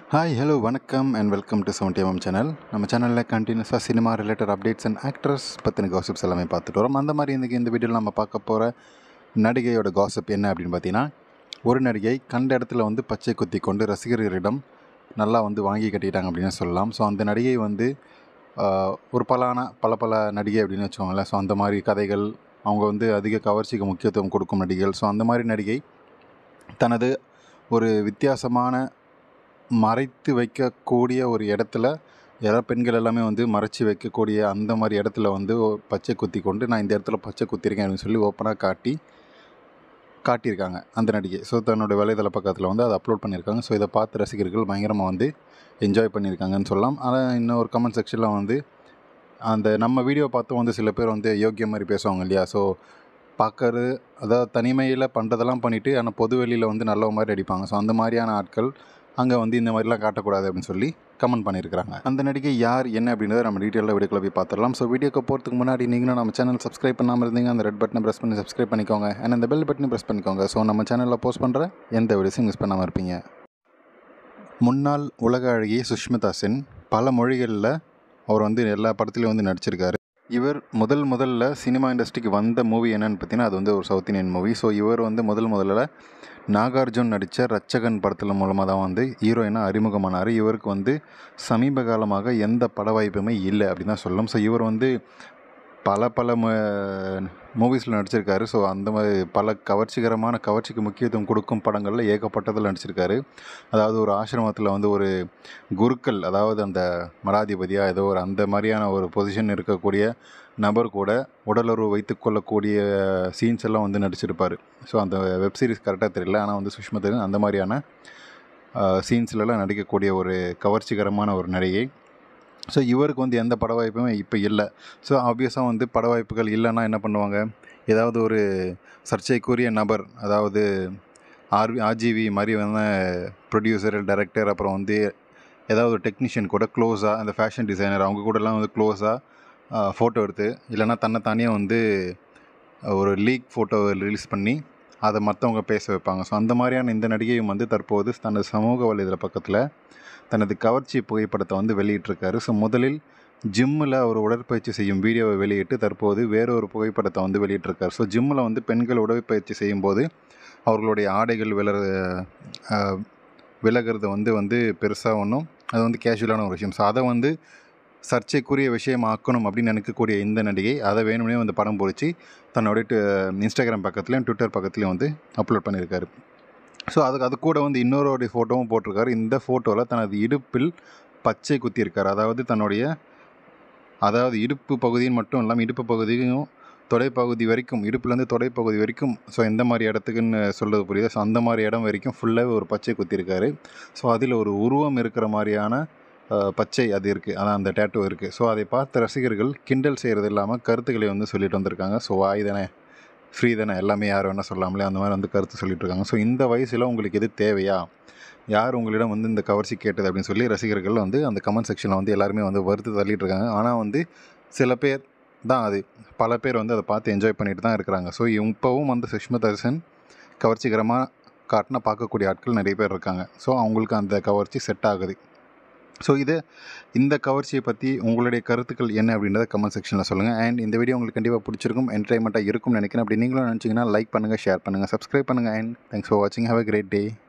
hi hello வணக்கம் and welcome to seventy MM channel நம்ம சேனலில் கண்டினியூஸாக cinema related updates and actress பற்றின காசிப்ஸ் எல்லாமே பார்த்துட்டு வரோம் அந்த மாதிரி இன்றைக்கி இந்த வீடியோவில் நம்ம பார்க்க போகிற நடிகையோட காசிப் என்ன அப்படின்னு பார்த்தீங்கன்னா ஒரு நடிகை கண்ட இடத்துல வந்து பச்சை குத்தி கொண்டு ரசிகர்களிடம் நல்லா வந்து வாங்கி கட்டிட்டாங்க அப்படின்னு சொல்லலாம் ஸோ அந்த நடிகை வந்து ஆஹ், ஒரு பலான பல பல நடிகை அப்படின்னு வச்சுக்கோங்களேன் ஸோ அந்த மாதிரி கதைகள் அவங்க வந்து அதிக கவர்ச்சிக்கு முக்கியத்துவம் கொடுக்கும் நடிகைகள் ஸோ அந்த மாதிரி நடிகை தனது ஒரு வித்தியாசமான மறைத்து வைக்கக்கூடிய ஒரு இடத்துல யாரோ பெண்கள் எல்லாமே வந்து மறைச்சி வைக்கக்கூடிய அந்த மாதிரி இடத்துல வந்து ஒ- பச்சை குத்தி கொண்டு நான் இந்த இடத்துல பச்சை குத்திருக்கேன் அப்படின்னு சொல்லி ஓப்பனாக காட்டி காட்டியிருக்காங்க அந்த நடிகை ஸோ தன்னோட வலைதள பக்கத்தில் வந்து அதை அப்லோட் பண்ணியிருக்காங்க ஸோ இதை பார்த்து ரசிகர்கள் பயங்கரமாக வந்து என்ஜாய் பண்ணியிருக்காங்கன்னு சொல்லலாம் ஆனால் இன்னொரு கமெண்ட் செக்ஷனில் வந்து அந்த நம்ம வீடியோ பார்த்தும் வந்து சில பேர் வந்து யோக்கியம் மாதிரி பேசுவாங்க இல்லையா ஸோ பார்க்கறது அதாவது தனிமையில் பண்ணுறதெல்லாம் பண்ணிவிட்டு ஆனால் பொது வெளியில் வந்து நல்ல மாதிரி அடிப்பாங்க ஸோ அந்த மாதிரியான ஆட்கள் அங்கே வந்து இந்த மாதிரிலாம் காட்டக்கூடாது அப்படின்னு சொல்லி கமெண்ட் பண்ணியிருக்கிறாங்க அந்த நடிகை யார் என்ன அப்படின்றத நம்ம டீட்டெயிலாக வீடியோக்குள்ள போய் பார்த்துடலாம் ஸோ வீடியோக்கு போகிறதுக்கு முன்னாடி நீங்களும் நம்ம சேனல் சப்ஸ்கிரைப் பண்ணாமல் இருந்தீங்க அந்த ரெட் பட்டனை ப்ரெஸ் பண்ணி சப்ஸ்கிரைப் பண்ணிக்கோங்க அண்ட் அந்த பெல் பட்டனை ப்ரெஸ் பண்ணிக்கோங்க ஸோ நம்ம சேனலில் போஸ்ட் பண்ணுற எந்த வீடியோஸும் மிஸ் பண்ணாமல் இருப்பீங்க முன்னாள் உலக அழகி சுஷ்மிதா சென் பல மொழிகளில் அவர் வந்து எல்லா படத்துலையும் வந்து நடிச்சிருக்காரு இவர் முதல் முதல்ல சினிமா இண்டஸ்ட்ரிக்கு வந்த மூவி என்னன்னு பார்த்தீங்கன்னா அது வந்து ஒரு சவுத் இந்தியன் மூவி ஸோ இவர் வந்து முதல் முதல்ல நாகார்ஜுன் நடித்த ரச்சகன் படத்தில் மூலமாக தான் வந்து ஹீரோயினாக அறிமுகமானார் இவருக்கு வந்து சமீப காலமாக எந்த பட வாய்ப்புமே இல்லை அப்படின்னு தான் சொல்லலாம் ஸோ இவர் வந்து பல பல மூவிஸில் நடிச்சிருக்காரு ஸோ அந்த மாதிரி பல கவர்ச்சிகரமான கவர்ச்சிக்கு முக்கியத்துவம் கொடுக்கும் படங்களில் ஏகப்பட்டதில் நடிச்சிருக்காரு அதாவது ஒரு ஆசிரமத்தில் வந்து ஒரு குருக்கள் அதாவது அந்த மடாதிபதியாக ஏதோ ஒரு அந்த மாதிரியான ஒரு பொசிஷன் இருக்கக்கூடிய நபர் கூட உடலுறவு வைத்துக் கொள்ளக்கூடிய சீன்ஸ் எல்லாம் வந்து நடிச்சிருப்பார் ஸோ அந்த வெப் சீரிஸ் கரெக்டாக தெரியல ஆனால் வந்து சுஷ்மதன் அந்த மாதிரியான சீன்ஸ்லலாம் நடிக்கக்கூடிய ஒரு கவர்ச்சிகரமான ஒரு நடிகை ஸோ இவருக்கு வந்து எந்த பட வாய்ப்புமே இப்போ இல்லை ஸோ ஆப்வியஸாக வந்து பட வாய்ப்புகள் இல்லைன்னா என்ன பண்ணுவாங்க ஏதாவது ஒரு சர்ச்சைக்குரிய நபர் அதாவது ஆர் ஆர்ஜிவி மாதிரி வந்து ப்ரொடியூசர் டைரக்டர் அப்புறம் வந்து ஏதாவது ஒரு டெக்னீஷியன் கூட க்ளோஸாக அந்த ஃபேஷன் டிசைனர் அவங்க கூடலாம் வந்து க்ளோஸாக ஃபோட்டோ எடுத்து இல்லைன்னா தன்னை தானே வந்து ஒரு லீக் ஃபோட்டோ ரிலீஸ் பண்ணி அதை மற்றவங்க பேச வைப்பாங்க ஸோ அந்த மாதிரியான இந்த நடிகையும் வந்து தற்போது தனது சமூக வலைதள பக்கத்தில் தனது கவர்ச்சி புகைப்படத்தை வந்து வெளியிட்டிருக்காரு ஸோ முதலில் ஜிம்மில் ஒரு உடற்பயிற்சி செய்யும் வீடியோவை வெளியிட்டு தற்போது வேற ஒரு புகைப்படத்தை வந்து வெளியிட்டிருக்காரு ஸோ ஜிம்மில் வந்து பெண்கள் உடற்பயிற்சி செய்யும்போது அவர்களுடைய ஆடைகள் விலற அஹ், விலகிறது வந்து வந்து பெருசாக ஒன்றும் அது வந்து கேஷுவலான ஒரு விஷயம் ஸோ அதை வந்து சர்ச்சைக்குரிய விஷயம் ஆக்கணும் அப்படின்னு நினைக்கக்கூடிய இந்த நடிகை அதை வேணும்னே வந்து படம் பொறிச்சு தன்னுடைய டு- இன்ஸ்டாகிராம் பக்கத்துலையும் ட்விட்டர் பக்கத்துலையும் வந்து அப்லோட் பண்ணியிருக்காரு ஸோ அதுக்கு அது கூட வந்து இன்னொருடைய ஃபோட்டோவும் போட்டிருக்காரு இந்த ஃபோட்டோவில் தனது இடுப்பில் பச்சை குத்தியிருக்காரு அதாவது தன்னுடைய அதாவது இடுப்பு பகுதின்னு மட்டும் இல்லாமல் இடுப்பு பகுதியும் தொடைப்பகுதி வரைக்கும் இடுப்புலேருந்து தொடைப்பகுதி வரைக்கும் ஸோ எந்த மாதிரி இடத்துக்குன்னு சொல்கிறது புரியுது ஸோ அந்த மாதிரி இடம் வரைக்கும் ஃபுல்லாகவே ஒரு பச்சை குத்திருக்காரு ஸோ அதில் ஒரு உருவம் இருக்கிற மாதிரியான அஹ், பச்சை அது இருக்குது அதான் அந்த டேட்டூ இருக்குது ஸோ அதை பார்த்த ரசிகர்கள் கிண்டல் செய்கிறது இல்லாமல் கருத்துக்களை வந்து சொல்லிட்டு வந்திருக்காங்க ஸோ வாய் தானே ஃப்ரீ தானே எல்லாமே யார் வேணால் சொல்லலாம்லே அந்த மாதிரி வந்து கருத்து சொல்லிட்டு இருக்காங்க ஸோ இந்த வயசில் உங்களுக்கு எது தேவையா யார் உங்களிடம் வந்து இந்த கவர்ச்சி கேட்டது அப்படின்னு சொல்லி ரசிகர்கள் வந்து அந்த கமெண்ட் செக்ஷனில் வந்து எல்லாருமே வந்து வறுத்து தள்ளிட்டு இருக்காங்க ஆனால் வந்து சில பேர் தான் அது பல பேர் வந்து அதை பார்த்து என்ஜாய் பண்ணிட்டு தான் இருக்கிறாங்க ஸோ இப்போவும் வந்து சுஷ்மா தர்சன் கவர்ச்சிகரமாக காட்டினா பார்க்கக்கூடிய ஆட்கள் நிறைய பேர் இருக்காங்க ஸோ அவங்களுக்கு அந்த கவர்ச்சி செட் ஆகுது ஸோ இது இந்த கவர்ச்சியை பற்றி உங்களுடைய கருத்துக்கள் என்ன அப்படின்றத கமெண்ட் செக்ஷனில் சொல்லுங்கள் அண்ட் இந்த வீடியோ உங்களுக்கு கண்டிப்பாக பிடிச்சிருக்கும் என்டர்டைன்மெண்ட்டாக இருக்கும்னு நினைக்கிறேன் அப்படி நீங்களும் நினச்சிங்கன்னா லைக் பண்ணுங்கள் ஷேர் பண்ணுங்கள் சப்ஸ்கிரைப் பண்ணுங்கள் அண்ட் தேங்க்ஸ் ஃபார் வாட்சிங் ஹேவ் அ கிரேட் டே